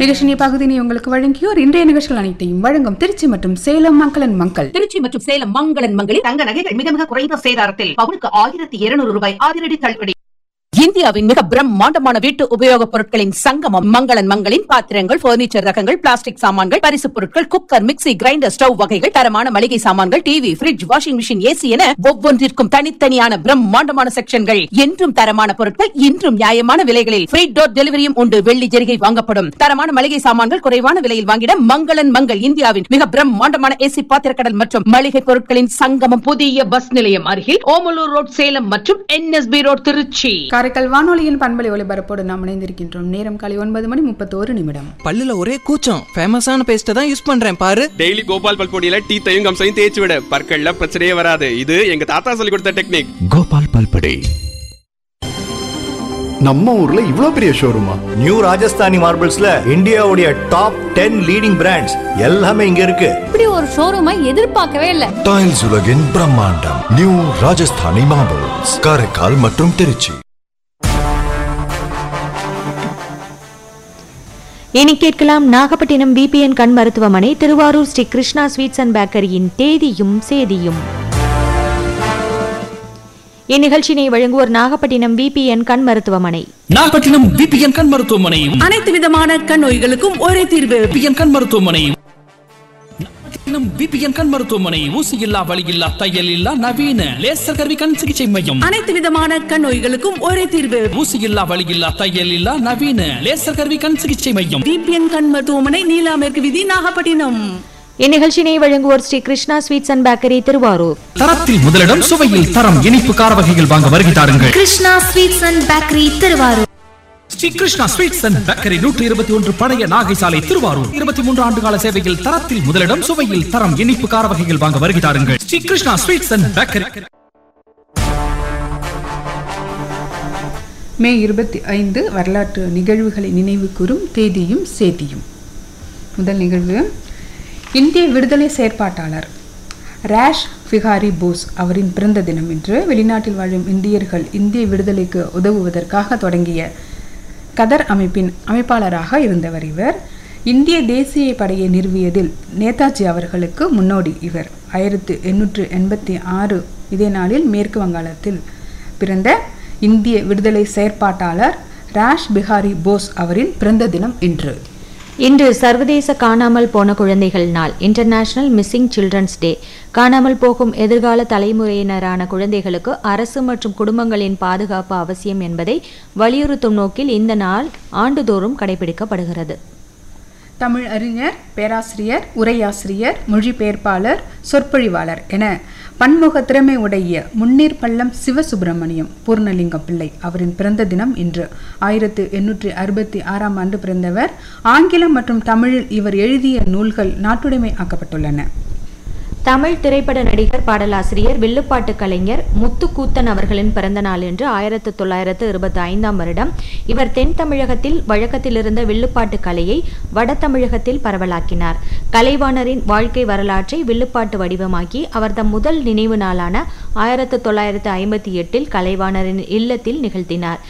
நிகழ்ச்சியை பகுதியினை உங்களுக்கு வழங்கியோர் இன்றைய நிகழ்ச்சிகள் அனைத்தையும் வழங்கும் திருச்சி மற்றும் சேலம் மக்களன் மக்கள் திருச்சி மற்றும் சேலம் மங்களன் மங்களில் தங்க நகைகள் மிக மிக குறைந்த சேதாரத்தில் பவுனுக்கு ஆயிரத்தி இருநூறு ரூபாய் அதிரடி தள்ளுபடி இந்தியாவின் மிக பிரம்மாண்டமான வீட்டு உபயோகப் பொருட்களின் சங்கமம் மங்களன் மங்களின் பாத்திரங்கள் பர்னிச்சர் ரகங்கள் பிளாஸ்டிக் சாமான்கள் பரிசுப் பொருட்கள் குக்கர் மிக்ஸி கிரைண்டர் ஸ்டவ் வகைகள் தரமான மளிகை சாமான்கள் TV fridge washing machine AC என ஒவ்வொன்றிற்கும் தனித்தனியான பிரம்மாண்டமான செக்ஷன்கள் என்றும் தரமான பொருட்கள் இன்றும் நியாயமான விலைகளில் ஃப்ரீ டோர் டெலிவரியும் உண்டு வெள்ளி ஜெரிகை வாங்கப்படும் தரமான மளிகை சாமான்கள் குறைவான விலையில் வாங்கிட மங்களன் மங்கள் இந்தியாவின் மிக பிரம்மாண்டமான ஏசி பாத்திரக்கடல் மற்றும் மளிகை பொருட்களின் சங்கமம் புதிய பஸ் நிலையம் அருகில் ஓமலூர் ரோட் சேலம் மற்றும் என்எஸ்பி ரோட் திருச்சி காரைக்கால் வானொலியின் பண்பலை ஒலிபரப்போடு நாம் இணைந்திருக்கின்றோம் நேரம் காலை ஒன்பது மணி முப்பத்தோரு நிமிடம் பல்லுல ஒரே கூச்சம் ஃபேமஸான பேஸ்ட்டை தான் யூஸ் பண்றேன் பாரு டெய்லி கோபால் பல்பொடியில டீத்தையும் கம்சையும் தேய்ச்சி விட பற்கள்ல பிரச்சனையே வராது இது எங்க தாத்தா சொல்லி கொடுத்த டெக்னிக் கோபால் பல்படே நம்ம ஊர்ல இவ்ளோ பெரிய ஷோரூமா நியூ ராஜஸ்தானி மார்பிள்ஸ்ல இந்தியாவுடைய டாப் டென் லீடிங் பிராண்ட்ஸ் எல்லாமே இங்க இருக்கு இப்படி ஒரு ஷோரூமை எதிர்பார்க்கவே இல்லை டைல்ஸ் உலகின் பிரம்மாண்டம் நியூ ராஜஸ்தானி மார்பிள்ஸ் காரைக்கால் மற்றும் திருச்சி இனி கேட்கலாம் நாகப்பட்டினம் பிபிஎன் கண் மருத்துவமனை திருவாரூர் ஸ்ரீ கிருஷ்ணா ஸ்வீட்ஸ் அண்ட் பேக்கரியின் தேதியும் சேதியும் இந்நிகழ்ச்சியினை வழங்குவோர் நாகப்பட்டினம் பிபிஎன் கண் மருத்துவமனை நாகப்பட்டினம் பிபிஎன் கண் மருத்துவமனை அனைத்து விதமான கண் நோய்களுக்கும் ஒரே தீர்வு பிபிஎன் கண் மருத்துவமனை நாகப்பட்டினம் பிபிஎன் கண் மருத்துவமனை ஊசி இல்லா வலி இல்லா தையல் இல்லா நவீன லேசர் கருவி கண் சிகிச்சை மையம் அனைத்து விதமான கண் நோய்களுக்கும் ஒரே தீர்வு ஊசி இல்லா வலி இல்லா தையல் இல்லா நவீன லேசர் கருவி கண் சிகிச்சை மையம் பிபிஎன் கண் மருத்துவமனை நீலா மேற்கு விதி நாகப்பட்டினம் இந்நிகழ்ச்சியினை வழங்குவோர் Sri Krishna sweets and bakery Tiruvarur தரத்தில் முதலிடம் சுவையில் தரம் இனிப்பு கார வகைகள் வாங்க வருகை தாருங்கள் Krishna sweets and bakery Tiruvarur Sri Krishna sweets and bakery நூற்றி இருபத்தி ஒன்று பழைய நாகை சாலை திருவாரூர் இருபத்தி மூன்று ஆண்டு கால சேவையில் தரத்தில் முதலிடம் சுவையில் தரம் இனிப்பு கார வகைகள் வாங்க வருகை தாருங்கள் Sri Krishna sweets and bakery May இருபத்தி ஐந்து வரலாற்று நிகழ்வுகளை நினைவு கூறும் தேதியும் சேதியும் முதல் நிகழ்வு இந்திய விடுதலை செயற்பாட்டாளர் ரேஷ் ஃபிகாரி போஸ் அவரின் பிறந்த தினம் இன்று வெளிநாட்டில் வாழும் இந்தியர்கள் இந்திய விடுதலைக்கு உதவுவதற்காக தொடங்கிய கதர் அமைப்பின் அமைப்பாளராக இருந்தவர் இவர் இந்திய தேசிய படையை நிறுவியதில் நேதாஜி அவர்களுக்கு முன்னோடி இவர் ஆயிரத்து எண்ணூற்று எண்பத்தி ஆறு இதே நாளில் மேற்கு வங்காளத்தில் பிறந்த இந்திய விடுதலை செயற்பாட்டாளர் ராஷ் பிஹாரி போஸ் அவரின் பிறந்த தினம் இன்று இன்று சர்வதேச காணாமல் போன குழந்தைகள் நாள் இன்டர்நேஷனல் மிஸ்ஸிங் சில்ட்ரன்ஸ் டே காணாமல் போகும் எதிர்கால தலைமுறையினரான குழந்தைகளுக்கு அரசு மற்றும் குடும்பங்களின் பாதுகாப்பு அவசியம் என்பதை வலியுறுத்தும் நோக்கில் இந்த நாள் ஆண்டுதோறும் கடைபிடிக்கப்படுகிறது தமிழ் அறிஞர் பேராசிரியர் உரையாசிரியர் மொழிபெயர்ப்பாளர் சொற்பொழிவாளர் என பன்முக திறமை உடைய முன்னீர் பள்ளம் சிவசுப்பிரமணியம் பூர்ணலிங்கம் பிள்ளை அவரின் பிறந்த தினம் இன்று ஆயிரத்து எண்ணூற்றி அறுபத்தி ஆறாம் ஆண்டு பிறந்தவர் ஆங்கிலம் மற்றும் தமிழில் இவர் எழுதிய நூல்கள் நாட்டுடைமை ஆக்கப்பட்டுள்ளன தமிழ் திரைப்பட நடிகர் பாடலாசிரியர் வில்லுப்பாட்டு கலைஞர் முத்துக்கூத்தன் அவர்களின் பிறந்த நாள் என்று ஆயிரத்து தொள்ளாயிரத்து இருபத்தி ஐந்தாம் வருடம் இவர் தென் தமிழகத்தில் வழக்கத்தில் இருந்த வில்லுப்பாட்டு கலையை வட தமிழகத்தில் பரவலாக்கினார் கலைவாணரின் வாழ்க்கை வரலாற்றை வில்லுப்பாட்டு வடிவமாக்கி அவர் தம் முதல் நினைவு நாளான ஆயிரத்து தொள்ளாயிரத்து ஐம்பத்தி எட்டில் கலைவாணரின் இல்லத்தில் நிகழ்த்தினார்